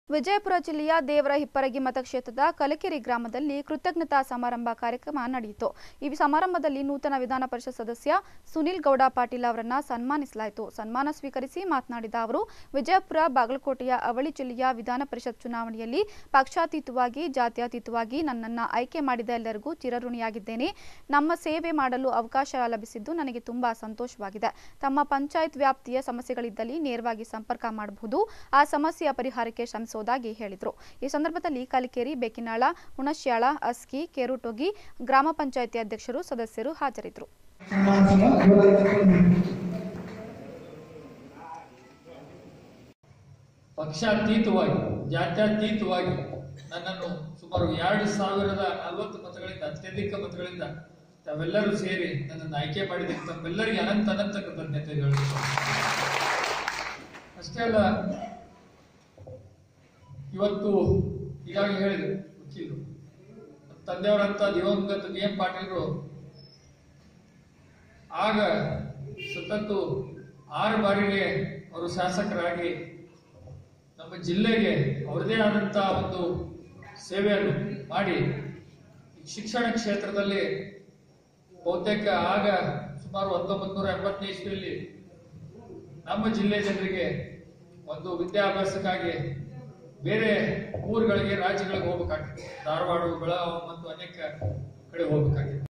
ವಿಜಯಪುರ ಜಿಲ್ಲೆಯ ದೇವರ ಹಿಪ್ಪರಗಿ ಮತಕ್ಷೇತ್ರದ ಕಲಕೆರೆ ಗ್ರಾಮದಲ್ಲಿ ಕೃತಜ್ಞತಾ ಸಮಾರಂಭ ಕಾರ್ಯಕ್ರಮ ನಡೆಯಿತು ಈ ಸಮಾರಂಭದಲ್ಲಿ ನೂತನ ವಿಧಾನ ಪರಿಷತ್ ಸದಸ್ಯ ಸುನಿಲ್ ಗೌಡ ಪಾಟೀಲ್ ಅವರನ್ನ ಸನ್ಮಾನಿಸಲಾಯಿತು ಸನ್ಮಾನ ಸ್ವೀಕರಿಸಿ ಮಾತನಾಡಿದ ಅವರು ವಿಜಯಪುರ ಬಾಗಲಕೋಟೆಯ ಅವಳಿ ಜಿಲ್ಲೆಯ ವಿಧಾನ ಪರಿಷತ್ ಚುನಾವಣೆಯಲ್ಲಿ ಪಕ್ಷಾತೀತವಾಗಿ ಜಾತ್ಯತೀತವಾಗಿ ನನ್ನನ್ನು ಆಯ್ಕೆ ಮಾಡಿದ ಎಲ್ಲರಿಗೂ ಚಿರಋಣಿಯಾಗಿದ್ದೇನೆ ನಮ್ಮ ಸೇವೆ ಮಾಡಲು ಅವಕಾಶ ಲಭಿಸಿದ್ದು ನನಗೆ ತುಂಬಾ ಸಂತೋಷವಾಗಿದೆ ತಮ್ಮ ಪಂಚಾಯತ್ ವ್ಯಾಪ್ತಿಯ ಸಮಸ್ಯೆಗಳಿದ್ದಲ್ಲಿ ನೇರವಾಗಿ ಸಂಪರ್ಕ ಮಾಡಬಹುದು ಆ ಸಮಸ್ಯೆಯ ಪರಿಹಾರಕ್ಕೆ ಶ್ರಮಿಸುವುದಾಗಿ ಹೇಳಿದರು ಈ ಸಂದರ್ಭದಲ್ಲಿ ಕಲಿಕೇರಿ ಬೇಕಿನಾಳ ಹುಣಶ್ಯಾಳ ಅಸ್ಕಿ ಕೇರುಟೊಗಿ ಗ್ರಾಮ ಪಂಚಾಯಿತಿ ಅಧ್ಯಕ್ಷರು ಸದಸ್ಯರು ಹಾಜರಿದ್ದರು ಪಕ್ಷಾತೀತವಾಗಿ ಜಾತ್ಯತೀತವಾಗಿ ನನ್ನನ್ನು ಸುಮಾರು ಎರಡು ಸಾವಿರದ ನಲವತ್ತು ಮತಗಳಿಂದ ಅತ್ಯಧಿಕ ಮತಗಳಿಂದ ತಾವೆಲ್ಲರೂ ಸೇರಿ ನನ್ನನ್ನು ಆಯ್ಕೆ ಮಾಡಿದ್ದಕ್ಕೆ ತಮ್ಮೆಲ್ಲರಿಗೆ ಅನಂತ ಅನಂತ ಕೃತಜ್ಞತೆಗಳು ಅಷ್ಟೇ ಅಲ್ಲ ಇವತ್ತು ಈಗಾಗಲೇ ಹೇಳಿದ್ರು ವಕೀಲರು ನಮ್ಮ ತಂದೆಯವರಂತ ದಿವಂಗತ ಬಿ ಎಂ ಪಾಟೀಲ್ರು ಆಗ ಸತತ್ತು ಆರು ಬಾರಿಗೆ ಅವರು ಶಾಸಕರಾಗಿ ನಮ್ಮ ಜಿಲ್ಲೆಗೆ ಅವರದೇ ಆದಂತ ಒಂದು ಸೇವೆಯನ್ನು ಮಾಡಿ ಶಿಕ್ಷಣ ಕ್ಷೇತ್ರದಲ್ಲಿ ಬಹುತೇಕ ಆಗ ಸುಮಾರು ಹತ್ತೊಂಬತ್ತು ನೂರ ಎಂಬತ್ತನೇ ಇಸ್ವಿಯಲ್ಲಿ ನಮ್ಮ ಜಿಲ್ಲೆ ಜನರಿಗೆ ಒಂದು ವಿದ್ಯಾಭ್ಯಾಸಕ್ಕಾಗಿ ಬೇರೆ ಊರುಗಳಿಗೆ ರಾಜ್ಯಗಳಿಗೆ ಹೋಗ್ಬೇಕಾಗ್ತದೆ ಧಾರವಾಡ ಬೆಳಗಾವಿ ಮತ್ತು ಅನೇಕ ಕಡೆ ಹೋಗ್ಬೇಕಾಗಿತ್ತು